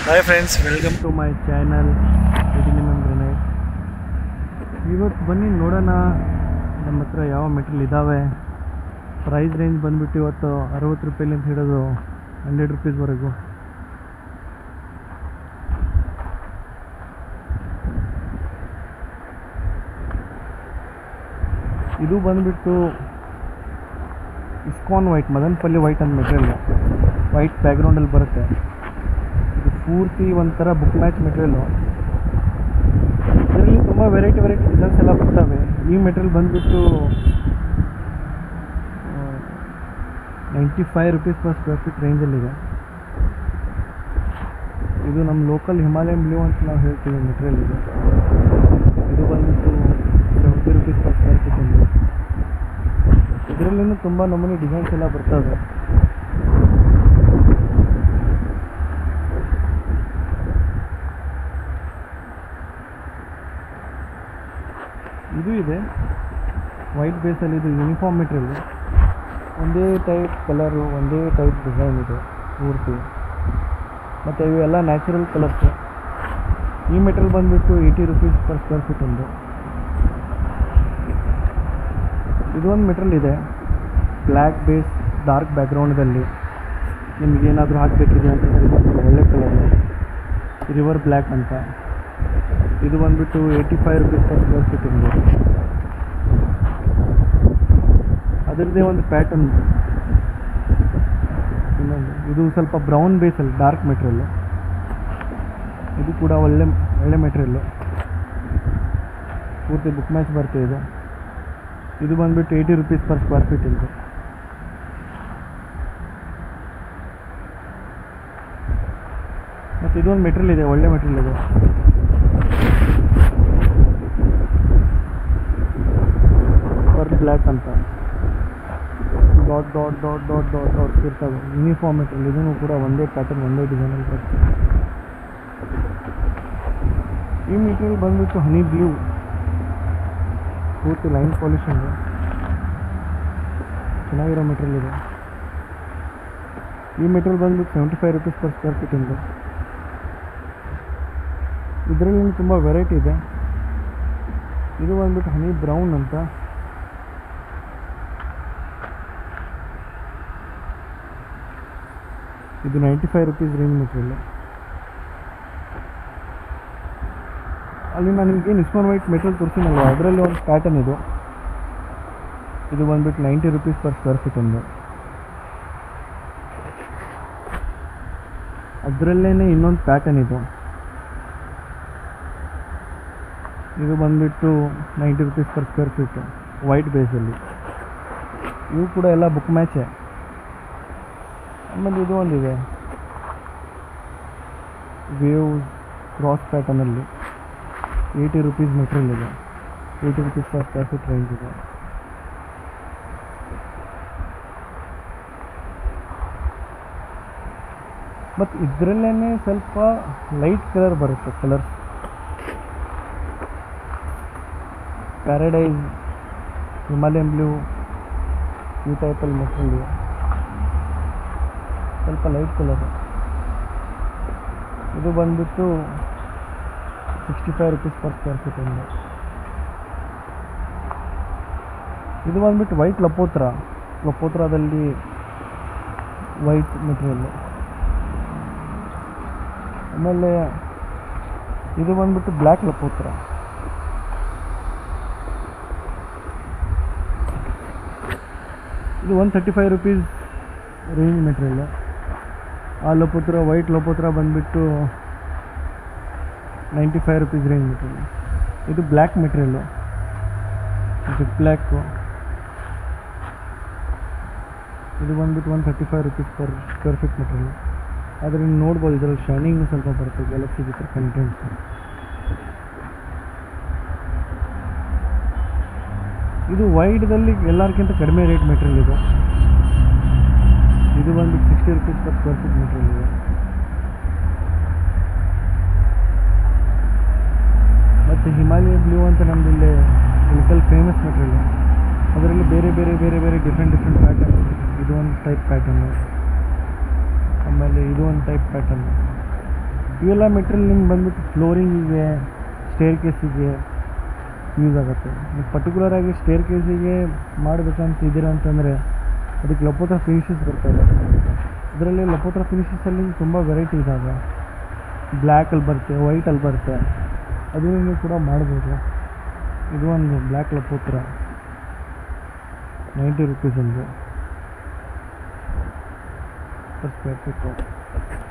hi friends welcome to my channel ಇದು ನಿಮ್ಮ granite ಇವತ್ತು ಬನ್ನಿ ನೋಡೋಣ ನಮ್ಮ ಹತ್ರ ಯಾವ ಮೆಟೀರಿಯಲ್ ಇದ್ದಾವೆ ಪ್ರೈಸ್ ರೇಂಜ್ ಬಂದ್ಬಿಟ್ಟು ಇವತ್ತು ಅರವತ್ತು ರೂಪಾಯಿಲಿಂದ ಹಿಡಿದು ಹಂಡ್ರೆಡ್ ರುಪೀಸ್ವರೆಗೂ ಇದು ಬಂದ್ಬಿಟ್ಟು ಇಸ್ಕಾನ್ ವೈಟ್ ಮದನಪಲ್ಲಿ ವೈಟ್ ಅಂತ ಮೆಟೀರಿಯಲ್ ವೈಟ್ ಬ್ಯಾಕ್ಗ್ರೌಂಡಲ್ಲಿ ಬರುತ್ತೆ ಇದು ಪೂರ್ತಿ ಒಂಥರ ಬುಕ್ ಮ್ಯಾಚ್ ಮೆಟೀರಿಯಲು ಇದರಲ್ಲಿ ತುಂಬ ವೆರೈಟಿ ವೆರೈಟಿ ಡಿಸೈನ್ಸ್ ಎಲ್ಲ ಬರ್ತವೆ ಈ ಮೆಟೀರಿಯಲ್ ಬಂದ್ಬಿಟ್ಟು ninety five rupees per square feet ರೇಂಜಲ್ಲಿದೆ ಇದು ನಮ್ಮ ಲೋಕಲ್ ಹಿಮಾಲಯನ್ ಬ್ಲೂ ಅಂತ ನಾವು ಹೇಳ್ತೀವಿ ಮೆಟೀರಿಯಲ್ ಇದು ಇದು ಬಂದ್ಬಿಟ್ಟು seventy rupees per square feet ಒಂದು ಇದರಲ್ಲಿನೂ ತುಂಬ ನಮೂನಿ ಡಿಸೈನ್ಸ್ ಎಲ್ಲ ಬರ್ತವೆ ಇದು ಇದೆ ವೈಟ್ ಬೇಸಲ್ಲಿ ಇದು ಯೂನಿಫಾರ್ಮ್ ಮೆಟೀರಿಯಲ್ ಒಂದೇ ಟೈಪ್ ಕಲರು ಒಂದೇ ಟೈಪ್ ಡಿಸೈನ್ ಇದೆ ಪೂರ್ತಿ ಮತ್ತು ಇವೆಲ್ಲ ನ್ಯಾಚುರಲ್ ಕಲರ್ಸು ಈ ಮೆಟೀರಿಯಲ್ ಬಂದುಬಿಟ್ಟು eighty rupees per square feet ಒಂದು ಇದೊಂದು ಮೆಟೀರಿಯಲ್ ಇದೆ ಬ್ಲ್ಯಾಕ್ ಬೇಸ್ ಡಾರ್ಕ್ ಬ್ಯಾಕ್ಗ್ರೌಂಡಲ್ಲಿ ನಿಮ್ಗೆ ಏನಾದರೂ ಹಾಕಬೇಕಿದೆ ಅಂತಂದರೆ ಇದೊಂದು ಒಳ್ಳೆ ಕಲರು ರಿವರ್ ಬ್ಲ್ಯಾಕ್ ಅಂತ ಇದು ಬಂದುಬಿಟ್ಟು eighty five rupees per square feet ಇದೆ ಅದರದ್ದೇ ಒಂದು ಪ್ಯಾಟರ್ನ್ ಇನ್ನೊಂದು ಇದು ಸ್ವಲ್ಪ ಬ್ರೌನ್ ಬೇಸಲ್ಲಿ ಡಾರ್ಕ್ ಮೆಟೀರಿಯಲ್ಲು ಇದು ಕೂಡ ಒಳ್ಳೆ ಒಳ್ಳೆ ಮೆಟೀರಿಯಲ್ಲು ಪೂರ್ತಿ ಬುಕ್ ಮ್ಯಾಚ್ ಬರ್ತದೆ ಇದು ಇದು ಬಂದುಬಿಟ್ಟು eighty rupees per square feet ಇದು ಮತ್ತು ಇದೊಂದು ಮೆಟೀರಿಯಲ್ ಇದೆ ಒಳ್ಳೆ ಮೆಟೀರಿಯಲ್ ಇದೆ ಪರ್ ಬ್ಲ್ಯಾಕ್ ಅಂತ dot dot dot dot dot dot ಇರ್ತವೆ ಯೂನಿಫಾರ್ಮ್ ಮೆಟೀರಿಯಲ್ ಇದನ್ನು ಕೂಡ ಒಂದೇ ಪ್ಯಾಟರ್ನ್ ಒಂದೇ ಡಿಸೈನಲ್ಲಿ ಬರ್ತದೆ ಈ ಮೆಟೀರಿಯಲ್ ಬಂದ್ಬಿಟ್ಟು ಹನಿ ಬ್ಲೂ ಪೂರ್ತಿ ಲೈನ್ ಪಾಲಿಶಿಂಗ್ ಚೆನ್ನಾಗಿರೋ ಮೆಟೀರಿಯಲ್ ಇದೆ ಈ ಮೆಟೀರಿಯಲ್ ಬಂದ್ಬಿಟ್ಟು seventy five rupees per square feet ಇಂದು ಇದರಲ್ಲಿ ತುಂಬ ವೆರೈಟಿ ಇದೆ ಇದು ಬಂದ್ಬಿಟ್ಟು ಹನಿ ಬ್ರೌನ್ ಅಂತ ಇದು ninety five rupees range material ಅಲ್ಲಿ ನಾನು ನಿಮಗೆ ಇಸ್ಮಾನ್ ವೈಟ್ ಮೆಟೀರಿಯಲ್ ತೋರಿಸಿನಲ್ವ ಅದರಲ್ಲಿ ಒಂದು ಪ್ಯಾಟರ್ನ್ ಇದು ಇದು ಬಂದ್ಬಿಟ್ಟು ninety rupees per square feet ಒಂದು ಅದರಲ್ಲೇ ಇನ್ನೊಂದು ಪ್ಯಾಟರ್ನ್ ಇದು ಇದು ಬಂದ್ಬಿಟ್ಟು ninety rupees per square feet white ಬೇಸಲ್ಲಿ ಇವು ಕೂಡ ಎಲ್ಲ ಬುಕ್ ಮ್ಯಾಚೇ ಆಮೇಲೆ ಇದು ಒಂದಿದೆ ವೇವ್ ಕ್ರಾಸ್ ಪ್ಯಾಟರ್ನಲ್ಲಿ ಏಯ್ಟಿ ರುಪೀಸ್ ಮೆಟೀರಿಯಲ್ ಇದೆ eighty rupees per square feet range ಇದೆ ಮತ್ತು ಇದರಲ್ಲೇ ಸ್ವಲ್ಪ ಲೈಟ್ ಕಲರ್ ಬರುತ್ತೆ ಕಲರ್ಸ್ ಪ್ಯಾರಡೈಸ್ ಹಿಮಾಲಯನ್ ಬ್ಲೂ ಈ ಟೈಪಲ್ಲಿ ಮೆಟೀರಿಯಲ್ ಇದೆ ಸ್ವಲ್ಪ ಲೈಟ್ ಕಲರ್ ಇದು ಬಂದ್ಬಿಟ್ಟು sixty five rupees per square feet ಒಂದು ಇದು ಬಂದ್ಬಿಟ್ಟು ವೈಟ್ ಲಪೋತ್ರ ಲಪೋತ್ರದಲ್ಲಿ ವೈಟ್ ಮೆಟೀರಿಯಲ್ಲು ಆಮೇಲೆ ಇದು ಬಂದ್ಬಿಟ್ಟು ಬ್ಲ್ಯಾಕ್ ಲಪೋತ್ರ ಇದು one thirty five rupees range material ಆ ಲೋಪೋತ್ರ ವೈಟ್ ಲೋಪೋತ್ರ ಬಂದುಬಿಟ್ಟು ninety five rupees range material ಇದು ಬ್ಲ್ಯಾಕ್ ಮೆಟೀರಿಯಲ್ಲು ಜಿಪ್ ಬ್ಲ್ಯಾಕು ಇದು ಬಂದ್ಬಿಟ್ಟು one thirty five rupees per square feet material ಆದರೆ ನೀವು ನೋಡ್ಬೋದು ಇದರಲ್ಲಿ ಶೈನಿಂಗ್ ಸ್ವಲ್ಪ ಬರುತ್ತೆ ಗ್ಯಾಲಕ್ಸಿ ಜೊತೆ ಕಂಟೆಂಟ್ಸ್ ಇದು ವೈಡ್ದಲ್ಲಿ ಎಲ್ಲರಿಗಿಂತ ಕಡಿಮೆ ರೇಟ್ ಮೆಟೀರಿಯಲ್ ಇದು ಇದು ಬಂದ್ಬಿಟ್ಟು sixty rupees per square feet material ಇದೆ ಮತ್ತು ಹಿಮಾಲಯ ಬ್ಲೂ ಅಂತ ನಮ್ಮದಿಲ್ಲಿ ಲೋಕಲ್ ಫೇಮಸ್ ಮೆಟೀರಿಯಲ್ ಅದರಲ್ಲಿ ಬೇರೆ ಬೇರೆ ಬೇರೆ ಬೇರೆ ಡಿಫ್ರೆಂಟ್ ಡಿಫ್ರೆಂಟ್ ಪ್ಯಾಟರ್ನ್ ಇದು ಒಂದು ಟೈಪ್ ಪ್ಯಾಟರ್ನು ಆಮೇಲೆ ಇದು ಒಂದು ಟೈಪ್ ಪ್ಯಾಟರ್ನ್ ಇವೆಲ್ಲ ಮೆಟೀರಿಯಲ್ ನಿಮ್ಗೆ ಬಂದ್ಬಿಟ್ಟು ಫ್ಲೋರಿಂಗಿಗೆ ಸ್ಟೇರ್ ಕೇಸಿಗೆ ಯೂಸ್ ಆಗುತ್ತೆ ಪರ್ಟಿಕ್ಯುಲರ್ ಆಗಿ ಸ್ಟೇರ್ ಕೇಸಿಗೆ ಮಾಡಬೇಕಂತ ಇದ್ದೀರಾ ಅಂತಂದರೆ ಅದಕ್ಕೆ ಲಪೋತ್ರ ಫಿನಿಶಸ್ ಬರ್ತವೆ ಇದರಲ್ಲಿ ಲಪೋತ್ರ ಫಿನಿಶಸಲ್ಲಿ ತುಂಬ ವೆರೈಟಿ ಇದ್ದಾವೆ ಬ್ಲ್ಯಾಕಲ್ಲಿ ಬರುತ್ತೆ ವೈಟಲ್ಲಿ ಬರುತ್ತೆ ಅದನ್ನು ನೀವು ಕೂಡ ಮಾಡ್ಬೋದು ಇದು ಒಂದು ಬ್ಲ್ಯಾಕ್ ಲಪೋತ್ರ ನೈಂಟಿ ರುಪೀಸಲ್ಲಿ per square feet